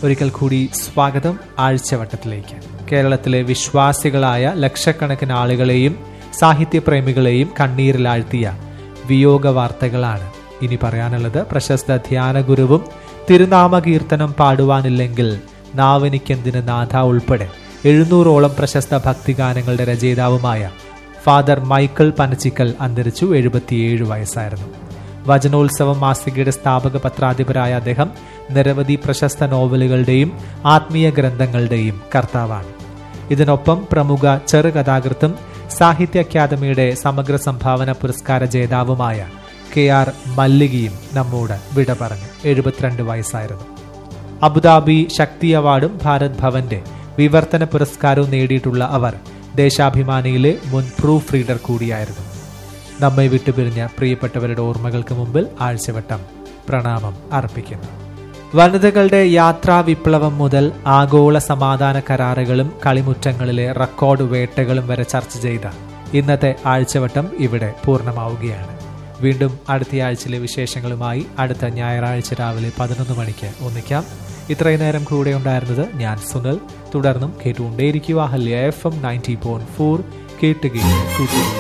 ഒരിക്കൽ കൂടി സ്വാഗതം ആഴ്ചവട്ടത്തിലേക്ക് കേരളത്തിലെ വിശ്വാസികളായ ലക്ഷക്കണക്കിന് ആളുകളെയും സാഹിത്യപ്രേമികളെയും കണ്ണീരിലാഴ്ത്തിയ വിയോഗ വാർത്തകളാണ് ഇനി പറയാനുള്ളത് പ്രശസ്ത ധ്യാനഗുരുവും തിരുനാമകീർത്തനം പാടുവാനില്ലെങ്കിൽ നാവനിക്കെന്തിന് നാഥ ഉൾപ്പെടെ എഴുന്നൂറോളം പ്രശസ്ത ഭക്തിഗാനങ്ങളുടെ രചയിതാവുമായ ഫാദർ മൈക്കിൾ പനച്ചിക്കൽ അന്തരിച്ചു എഴുപത്തിയേഴ് വയസ്സായിരുന്നു വചനോത്സവം മാസികയുടെ സ്ഥാപക പത്രാധിപരായ അദ്ദേഹം നിരവധി പ്രശസ്ത നോവലുകളുടെയും ആത്മീയ ഗ്രന്ഥങ്ങളുടെയും കർത്താവാണ് ഇതിനൊപ്പം പ്രമുഖ ചെറുകഥാകൃത്തും സാഹിത്യ അക്കാദമിയുടെ സമഗ്ര സംഭാവന പുരസ്കാര ജേതാവുമായ കെ ആർ മല്ലികയും നമ്മോട് വിട പറഞ്ഞു എഴുപത്തിരണ്ട് വയസ്സായിരുന്നു അബുദാബി ശക്തി അവാർഡും ഭാരത് ഭവന്റെ വിവർത്തന പുരസ്കാരവും നേടിയിട്ടുള്ള അവർ ദേശാഭിമാനിയിലെ മുൻ പ്രൂഫ് റീഡർ കൂടിയായിരുന്നു നമ്മെ വിട്ടുപിരിഞ്ഞ പ്രിയപ്പെട്ടവരുടെ ഓർമ്മകൾക്ക് മുമ്പിൽ ആഴ്ചവട്ടം പ്രണാമം അർപ്പിക്കുന്നു വനിതകളുടെ യാത്രാ വിപ്ലവം മുതൽ ആഗോള സമാധാന കരാറുകളും കളിമുറ്റങ്ങളിലെ റെക്കോർഡ് വേട്ടകളും വരെ ചർച്ച ചെയ്ത ഇന്നത്തെ ആഴ്ചവട്ടം ഇവിടെ പൂർണ്ണമാവുകയാണ് വീണ്ടും അടുത്ത ആഴ്ചയിലെ വിശേഷങ്ങളുമായി അടുത്ത ഞായറാഴ്ച രാവിലെ പതിനൊന്ന് മണിക്ക് ഒന്നിക്കാം ഇത്രയും നേരം കൂടെ ഉണ്ടായിരുന്നത് ഞാൻ സുനിൽ തുടർന്നും കേട്ടുകൊണ്ടേയിരിക്കുക ഹല്യ F M ninety point four കേട്ടുകയും കൂട്ടുകയും